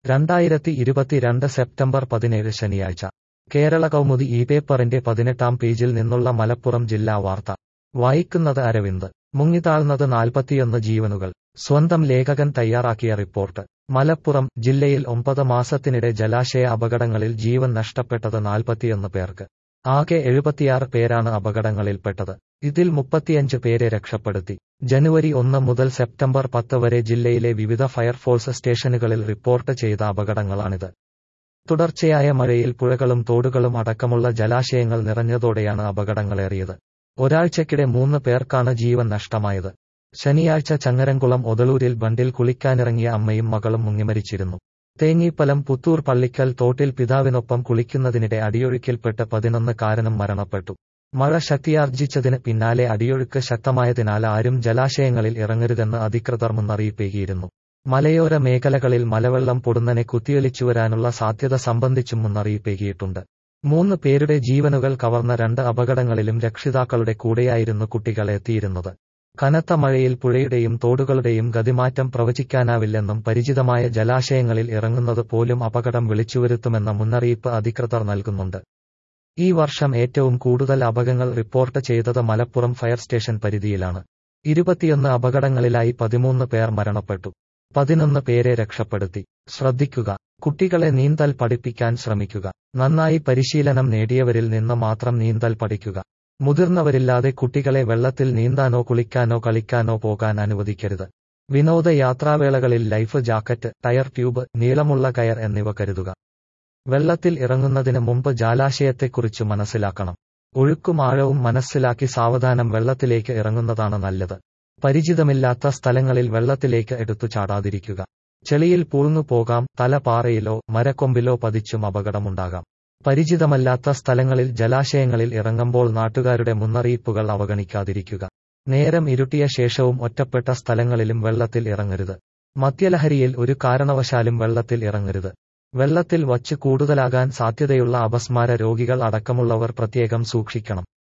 രണ്ടായിരത്തി ഇരുപത്തിരണ്ട് സെപ്റ്റംബർ പതിനേഴ് ശനിയാഴ്ച കേരള കൗമുദി ഈ പേപ്പറിന്റെ പതിനെട്ടാം പേജിൽ നിന്നുള്ള മലപ്പുറം ജില്ലാ വാർത്ത വായിക്കുന്നത് അരവിന്ദ് മുങ്ങിത്താഴ്ന്നത് നാൽപ്പത്തിയൊന്ന് ജീവനുകൾ സ്വന്തം ലേഖകൻ തയ്യാറാക്കിയ റിപ്പോർട്ട് മലപ്പുറം ജില്ലയിൽ ഒമ്പത് മാസത്തിനിടെ ജലാശയ അപകടങ്ങളിൽ ജീവൻ നഷ്ടപ്പെട്ടത് നാൽപ്പത്തിയൊന്ന് പേർക്ക് ആകെ എഴുപത്തിയാറ് പേരാണ് അപകടങ്ങളിൽപ്പെട്ടത് ഇതിൽ മുപ്പത്തിയഞ്ച് പേരെ രക്ഷപ്പെടുത്തി ജനുവരി ഒന്ന് മുതൽ സെപ്റ്റംബർ പത്ത് വരെ ജില്ലയിലെ വിവിധ ഫയർഫോഴ്സ് സ്റ്റേഷനുകളിൽ റിപ്പോർട്ട് ചെയ്ത അപകടങ്ങളാണിത് തുടർച്ചയായ മഴയിൽ പുഴകളും തോടുകളും അടക്കമുള്ള ജലാശയങ്ങൾ നിറഞ്ഞതോടെയാണ് അപകടങ്ങളേറിയത് ഒരാഴ്ചക്കിടെ മൂന്ന് പേർക്കാണ് ജീവൻ നഷ്ടമായത് ശനിയാഴ്ച ചങ്ങരംകുളം ഒതളൂരിൽ ബണ്ടിൽ കുളിക്കാനിറങ്ങിയ അമ്മയും മകളും മുങ്ങിമരിച്ചിരുന്നു തേങ്ങീപ്പലം പുത്തൂർ പള്ളിക്കൽ തോട്ടിൽ പിതാവിനൊപ്പം കുളിക്കുന്നതിനിടെ അടിയൊഴുക്കിൽപ്പെട്ട് പതിനൊന്ന് കാരനും മരണപ്പെട്ടു മഴ ശക്തിയാർജിച്ചതിന് പിന്നാലെ അടിയൊഴുക്ക് ശക്തമായതിനാൽ ആരും ജലാശയങ്ങളിൽ ഇറങ്ങരുതെന്ന് അധികൃതർ മുന്നറിയിപ്പേകിയിരുന്നു മലയോര മേഖലകളിൽ മലവെള്ളം പൊടുന്നനെ കുത്തിയൊലിച്ചുവരാനുള്ള സാധ്യത സംബന്ധിച്ചും മുന്നറിയിപ്പേകിയിട്ടുണ്ട് മൂന്ന് പേരുടെ ജീവനുകൾ കവർന്ന രണ്ട് അപകടങ്ങളിലും രക്ഷിതാക്കളുടെ കൂടെയായിരുന്നു കുട്ടികൾ എത്തിയിരുന്നത് കനത്ത മഴയിൽ പുഴയുടെയും തോടുകളുടെയും ഗതിമാറ്റം പ്രവചിക്കാനാവില്ലെന്നും പരിചിതമായ ജലാശയങ്ങളിൽ ഇറങ്ങുന്നത് പോലും അപകടം വിളിച്ചുവരുത്തുമെന്ന മുന്നറിയിപ്പ് അധികൃതർ നൽകുന്നുണ്ട് ഈ വർഷം ഏറ്റവും കൂടുതൽ അപകടങ്ങൾ റിപ്പോർട്ട് ചെയ്തത് മലപ്പുറം ഫയർ സ്റ്റേഷൻ പരിധിയിലാണ് ഇരുപത്തിയൊന്ന് അപകടങ്ങളിലായി പതിമൂന്ന് പേർ മരണപ്പെട്ടു പതിനൊന്ന് പേരെ രക്ഷപ്പെടുത്തി ശ്രദ്ധിക്കുക കുട്ടികളെ നീന്തൽ പഠിപ്പിക്കാൻ ശ്രമിക്കുക നന്നായി പരിശീലനം നേടിയവരിൽ നിന്ന് മാത്രം നീന്തൽ പഠിക്കുക മുതിർന്നവരില്ലാതെ കുട്ടികളെ വെള്ളത്തിൽ നീന്താനോ കുളിക്കാനോ കളിക്കാനോ പോകാൻ അനുവദിക്കരുത് വിനോദ യാത്രാവേളകളിൽ ലൈഫ് ജാക്കറ്റ് ടയർ ട്യൂബ് നീളമുള്ള കയർ എന്നിവ കരുതുക വെള്ളത്തിൽ ഇറങ്ങുന്നതിന് മുമ്പ് ജലാശയത്തെക്കുറിച്ച് മനസ്സിലാക്കണം ഒഴുക്കും ആഴവും മനസ്സിലാക്കി സാവധാനം വെള്ളത്തിലേക്ക് ഇറങ്ങുന്നതാണ് നല്ലത് പരിചിതമില്ലാത്ത സ്ഥലങ്ങളിൽ വെള്ളത്തിലേക്ക് എടുത്തു ചാടാതിരിക്കുക ചെളിയിൽ പൂഴ്ന്നു പോകാം തല പാറയിലോ മരക്കൊമ്പിലോ പതിച്ചും അപകടമുണ്ടാകാം പരിചിതമല്ലാത്ത സ്ഥലങ്ങളിൽ ജലാശയങ്ങളിൽ ഇറങ്ങുമ്പോൾ നാട്ടുകാരുടെ മുന്നറിയിപ്പുകൾ അവഗണിക്കാതിരിക്കുക നേരം ഇരുട്ടിയ ശേഷവും ഒറ്റപ്പെട്ട സ്ഥലങ്ങളിലും വെള്ളത്തിൽ ഇറങ്ങരുത് മദ്യലഹരിയിൽ ഒരു കാരണവശാലും വെള്ളത്തിൽ ഇറങ്ങരുത് വെള്ളത്തിൽ വച്ച് കൂടുതലാകാൻ സാധ്യതയുള്ള അപസ്മാര രോഗികൾ അടക്കമുള്ളവർ പ്രത്യേകം സൂക്ഷിക്കണം